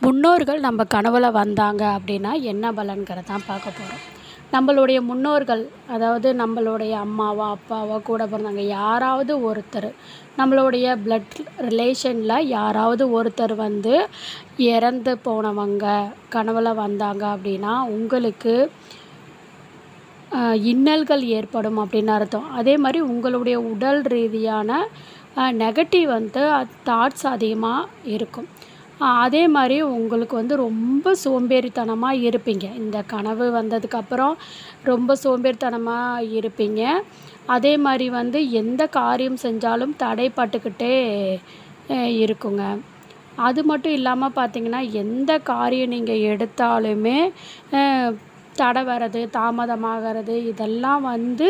முன்னோர்கள் நம்ம கனவுல வந்தாங்க அப்படின்னா என்ன பலன்கிறத தான் பார்க்க போகிறோம் நம்மளுடைய முன்னோர்கள் அதாவது நம்மளுடைய அம்மாவோ அப்பாவோ கூட பிறந்தவங்க யாராவது ஒருத்தர் நம்மளுடைய பிளட் ரிலேஷனில் யாராவது ஒருத்தர் வந்து இறந்து போனவங்க கனவுல வந்தாங்க அப்படின்னா உங்களுக்கு ஆஹ், இன்னல்கள் ஏற்படும் அப்படின்னு அர்த்தம் அதே மாதிரி உங்களுடைய உடல் ரீதியான நெகட்டிவ் வந்து தாட்ஸ் அதிகமாக இருக்கும் ஆஹ், அதே மாதிரி உங்களுக்கு வந்து ரொம்ப சோம்பேறித்தனமாக இருப்பீங்க இந்த கனவு வந்ததுக்கப்புறம் ரொம்ப சோம்பேறித்தனமாக இருப்பீங்க அதே மாதிரி வந்து எந்த காரியம் செஞ்சாலும் தடைப்பட்டுக்கிட்டே ஆஹ், இருக்குங்க அது மட்டும் இல்லாமல் பார்த்தீங்கன்னா எந்த காரியம் நீங்கள் எடுத்தாலுமே ஆஹ், தடை வர்றது தாமதமாகிறது இதெல்லாம் வந்து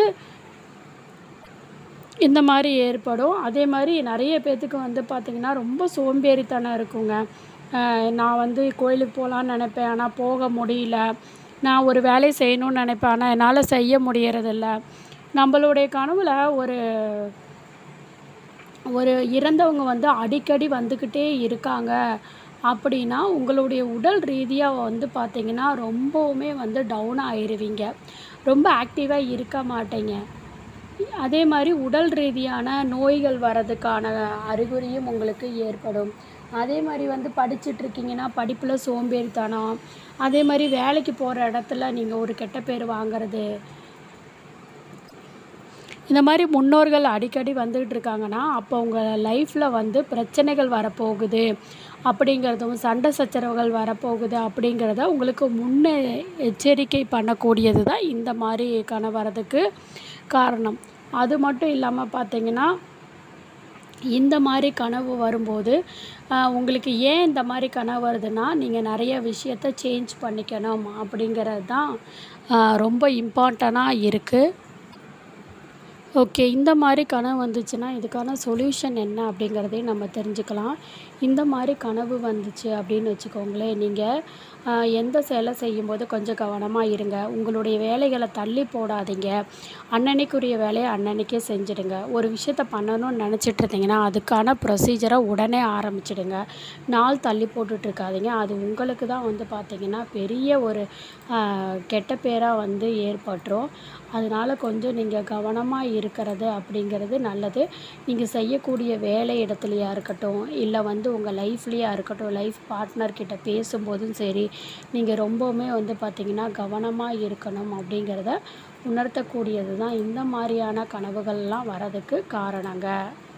இந்த மாதிரி ஏற்படும் அதே மாதிரி நிறைய பேர்த்துக்கு வந்து பார்த்திங்கன்னா ரொம்ப சோம்பேறித்தனம் இருக்குங்க ஆஹ் நான் வந்து கோயிலுக்கு போகலான்னு நினைப்பேன் ஆனால் போக முடியல நான் ஒரு வேலையை செய்யணும்னு நினைப்பேன் ஆனால் என்னால் செய்ய முடியறதில்ல நம்மளுடைய கனவுல ஒரு ஒரு இறந்தவங்க வந்து அடிக்கடி வந்துக்கிட்டே இருக்காங்க அப்படின்னா உங்களுடைய உடல் ரீதியாக வந்து பார்த்தீங்கன்னா ரொம்பவுமே வந்து டவுன் ஆயிருவீங்க ரொம்ப ஆக்டிவாக இருக்க மாட்டீங்க அதே மாதிரி உடல் ரீதியான நோய்கள் வர்றதுக்கான அறிகுறியும் உங்களுக்கு ஏற்படும் அதே மாதிரி வந்து படிச்சுட்டு இருக்கீங்கன்னா படிப்பில் சோம்பேறித்தனம் அதே மாதிரி வேலைக்கு போகிற இடத்துல நீங்கள் ஒரு கெட்ட பேர் வாங்குறது இந்த மாதிரி முன்னோர்கள் அடிக்கடி வந்துகிட்டு இருக்காங்கன்னா அப்போ உங்கள் லைஃப்பில் வந்து பிரச்சனைகள் வரப்போகுது அப்படிங்கிறதும் சண்டை சச்சரவுகள் வரப்போகுது அப்படிங்கிறத உங்களுக்கு முன்னே எச்சரிக்கை பண்ணக்கூடியது தான் இந்த மாதிரி கனவு வரதுக்கு காரணம் அது மட்டும் இல்லாமல் பார்த்தீங்கன்னா இந்த மாதிரி கனவு வரும்போது ஆஹ், உங்களுக்கு ஏன் இந்த மாதிரி கனவு வருதுன்னா நீங்கள் நிறைய விஷயத்த சேஞ்ச் பண்ணிக்கணும் அப்படிங்கிறது தான் ஆஹ், ரொம்ப இம்பார்ட்டண்ட்டாக இருக்குது ஓகே இந்த மாதிரி கனவு வந்துச்சுன்னா இதுக்கான சொல்யூஷன் என்ன அப்படிங்கிறதையும் நம்ம தெரிஞ்சுக்கலாம் இந்த மாதிரி கனவு வந்துச்சு அப்படின்னு வச்சுக்கோங்களேன் நீங்கள் எந்த செயலை செய்யும்போது கொஞ்சம் கவனமாக இருங்க உங்களுடைய வேலைகளை தள்ளி போடாதீங்க அன்னன்னைக்குரிய வேலையை அன்னன்னைக்கே செஞ்சுடுங்க ஒரு விஷயத்த பண்ணணும்னு நினச்சிட்டு இருந்தீங்கன்னா அதுக்கான ப்ரொசீஜரை உடனே ஆரம்பிச்சிடுங்க நாள் தள்ளி போட்டுட்டு இருக்காதீங்க அது உங்களுக்கு தான் வந்து பார்த்திங்கன்னா பெரிய ஒரு ஆஹ், கெட்ட பேராக வந்து ஏற்பட்டுரும் அதனால் கொஞ்சம் நீங்கள் கவனமாக இருக்கிறது அப்படிங்கிறது நல்லது நீங்கள் செய்யக்கூடிய வேலை இடத்துலையா இருக்கட்டும் இல்லை வந்து உங்கள் லைஃப்லேயா இருக்கட்டும் லைஃப் பார்ட்னர்கிட்ட பேசும்போதும் சரி நீங்கள் ரொம்பவுமே வந்து பார்த்திங்கன்னா கவனமாக இருக்கணும் அப்படிங்கிறத உணர்த்தக்கூடியது தான் இந்த மாதிரியான கனவுகள்லாம் வரதுக்கு காரணங்க